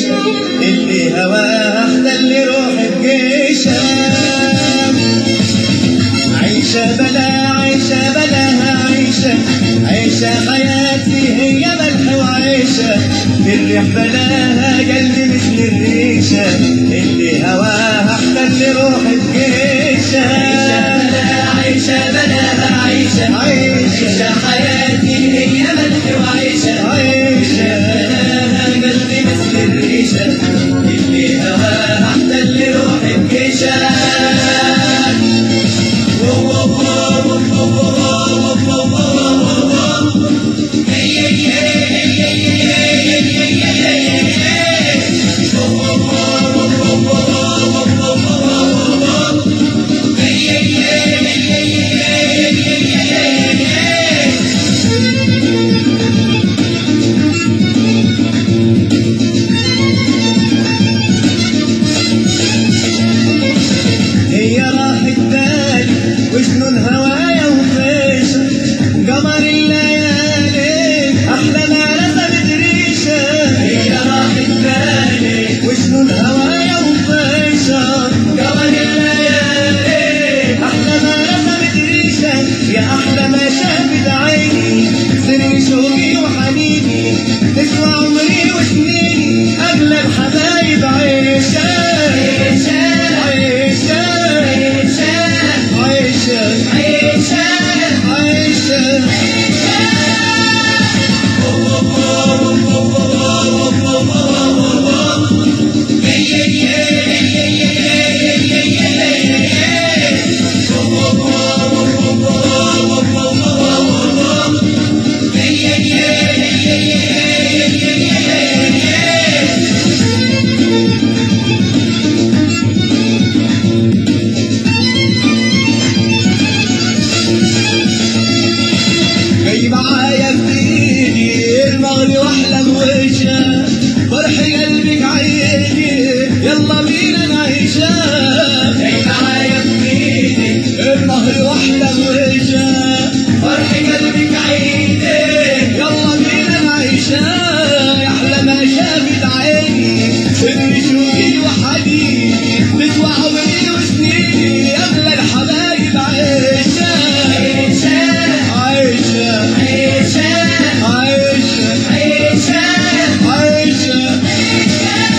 عيشة اللي هواها احلى روح بجيشة عيشة بلا عيشة بلاها عيشة عيشة حياتي هي ملح وعيشة الريح بلاها قلبي مثل الريشة اللي هواها احلى روح بجيشة عيشة بلاها عيشة عيشة حياتي هي ملح وعيشة عيشة بلاها قلبي مثل الريشة اللي هواها احتل روحي بكيشة هي راحت بالي وجنون هوايا وفيشة قمر الليالي أحلى ما رسمت ريشة هي راحت بالي وجنون هوايا وفيشة قمر الليالي أحلى ما رسمت ريشة يا أحلى ما شافت عيني سر شوقي وحنيني تسوى عمري وسنيني أغلى الحبايب عيشة عيشة عيشة عيشة عيشة عيشة عيشة جاي معايا بايدي المغري واحلم وجهه فرح قلبك عيني يلا بينا نعيشها جاي معايا بإيدي المغري واحلم وجهه فرح قلبك عيدي يلا بينا نعيشها يا احلى ما شافت عيني سر شوقي وحنيني تسوى عمري وسنيني اغلى الحبايب عيشة عيشة عيشة عيشة عيشة عيشة عيشة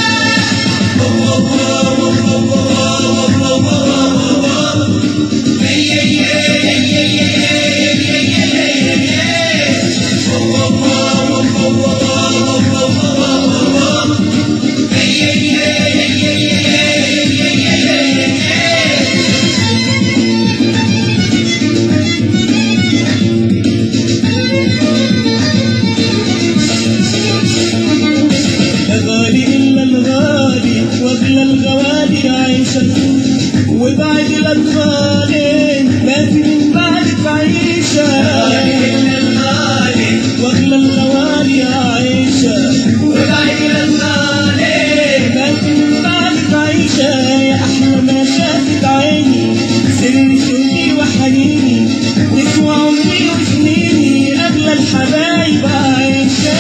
لا غالي إلا الغالي واغلى الغوالي عيشة وبعد الأطفال ما في من بعدك عيشة إلا الغالي واغلى الغوالي عيشة وبعد الغالي ما في من بعدك عيشة يا أحلى ما شافت عيني سر شوقي وحنيني تسوى عمري وسنيني أغلى الحبايب عيشة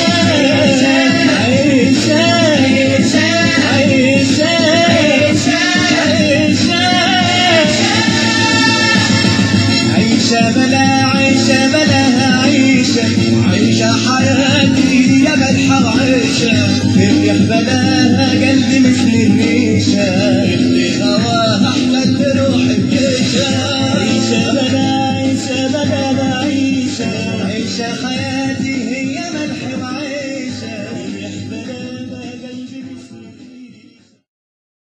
عيشة عيشة عيشة عيشة بلا عيشة بلاها عيشة عيشة حياتي يا ملحة عيشة الريح بلا